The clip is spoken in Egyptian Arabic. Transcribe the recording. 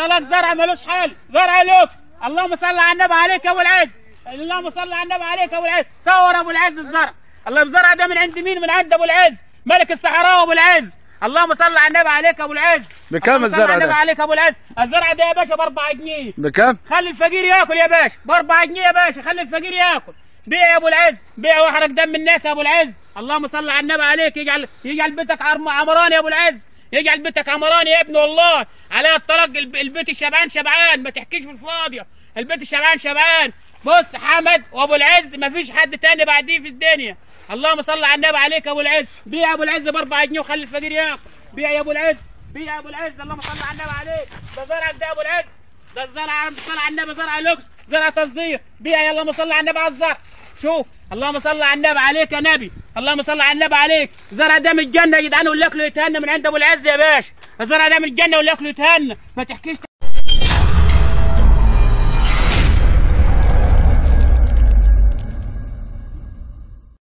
لك زرع ملوش حل زرع لوكس اللهم صل على النبي عليك يا ابو العز اللهم صل على النبي عليك يا ابو العز صور ابو العز الزرع الله الزرع ده من عند مين من عند ابو العز ملك الصحراء ابو العز اللهم صل على النبي عليك يا ابو العز بكام اللهم صل الزرع على النبي ده؟ عليك يا ابو العز الزرع ده يا باشا ب 4 جنيه بكام؟ خلي الفقير ياكل يا باشا ب 4 جنيه يا باشا خلي الفقير ياكل بيع يا ابو العز بيع واحرق دم الناس يا ابو العز اللهم صل على النبي عليك يجعل يجعل بيتك عرم- عمران يا ابو العز يجعل بيتك عمران يا ابن والله على الطلاق الب- البيت الشبعان شبعان ما تحكيش في الفاضيه البيت الشبعان شبعان بص حمد وابو العز ما فيش حد تاني بعديه في الدنيا اللهم صل على النبي عليك يا ابو العز بيع يا ابو العز ب 4 جنيه وخلي الفقير ياكل بيع يا ابو العز بيع يا ابو العز اللهم صل على النبي عليك ده زرعك ده يا ابو العز ده الزرع صل على النبي زرع لوكس زرع تصدير بيع يا اللهم صل على النبي على الزرع شوف اللهم صل على النبي عليك يا نبي اللهم صل على النبي عليك زرع ده من الجنه يا جدعان واللي ياكله يتهنى من عند ابو العز يا باشا الزرع ده من الجنه واللي ياكله يتهنى ما تحكيش